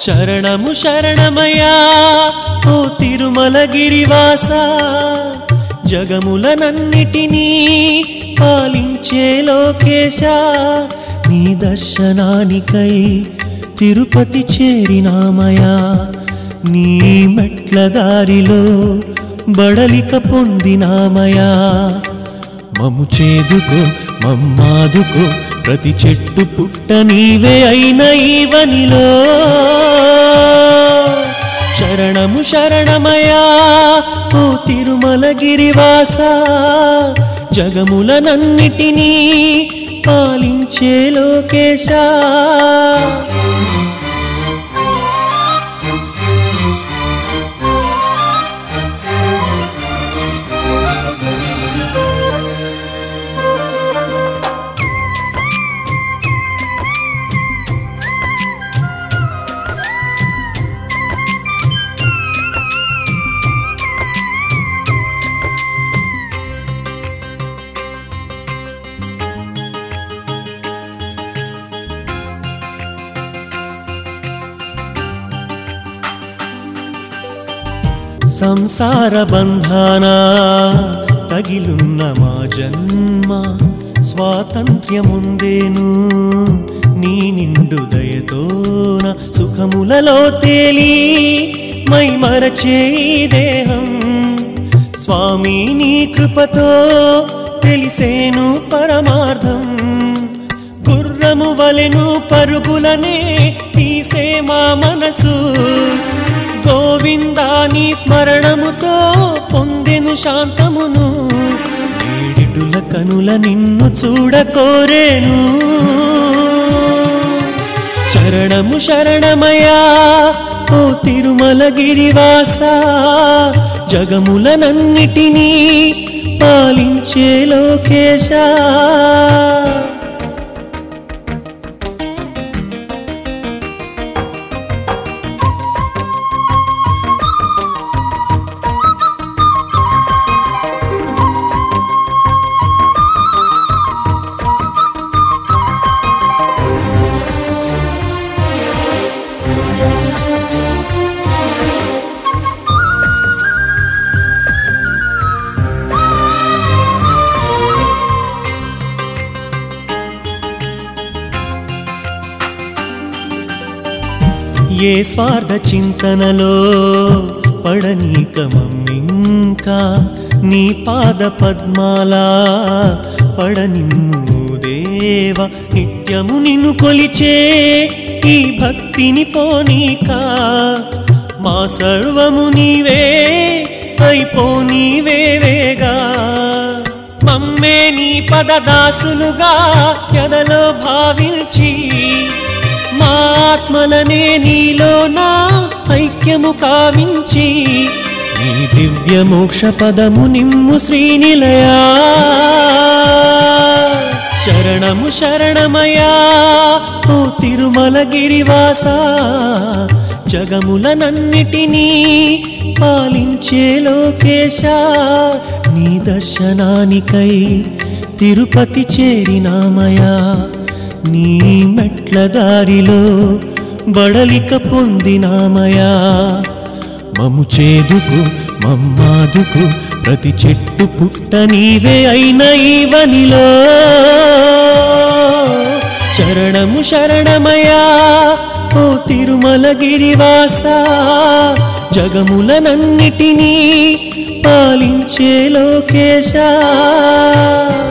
శరణము శరణమయా ఓ తిరుమల గిరివాస జగములనన్నిటినీ పాలించే లోకేశ నీ దర్శనానికై తిరుపతి చేరినామయా నీ మెట్ల దారిలో బడలిక పొందినామయా మము చేదుకో మమ్మాదుకో ప్రతి చెట్టు పుట్ట నీవే అయిన ఈవనిలో శరణము శరణమయా ఓ తిరుమల గిరివాస జగములనన్నిటినీ పాలించే లోకేశా సంసార బంధాన తగిలున్న మా జన్మ స్వాతంత్ర్యముందేను నీ నిండు దయతోన సుఖములలో తేలి మై మరచే ఈ దేహం స్వామి నీ కృపతో తెలిసేను పరమార్థం గుర్రము వలెను పరుగులనే తీసే మా మనసు గోవిందాని స్మరణముతో పొందెను శాంతమును ఏడిడుల కనుల నిన్ను చూడకోరేను శరణము శరణమయా ఓ తిరుమల గిరివాస జగములనన్నిటినీ పాలించే లోకేశా ఏ స్వార్థ చింతనలో పడనీక మమ్మింకా నీ పాద పద్మాల పడనిమ్ము దేవ నిత్యము నిన్ను కొలిచే ఈ భక్తిని పోనీక మా సర్వము నీవే అయిపో నీవేవేగా మమ్మే నీ పదదాసులుగా ఎదలో భావించి మా ఆత్మలనే నీలో నా ఐక్యము కావించి నీ దివ్య మోక్ష పదము నిమ్ము శ్రీనిలయా శరణము శరణమయా ఓ తిరుమల గిరివాస జగములనన్నిటినీ పాలించే లోకేశ నీ దర్శనానికై తిరుపతి చేరినామయా నీ మెట్ల దారిలో బడలిక పొందినామయా మము చేదుకు మమ్మాదుకు ప్రతి చెట్టు పుట్ట నీవే అయిన ఈవనిలో శరణము శరణమయా ఓ తిరుమల గిరివాస జగములనన్నిటినీ పాలించే లోకేశా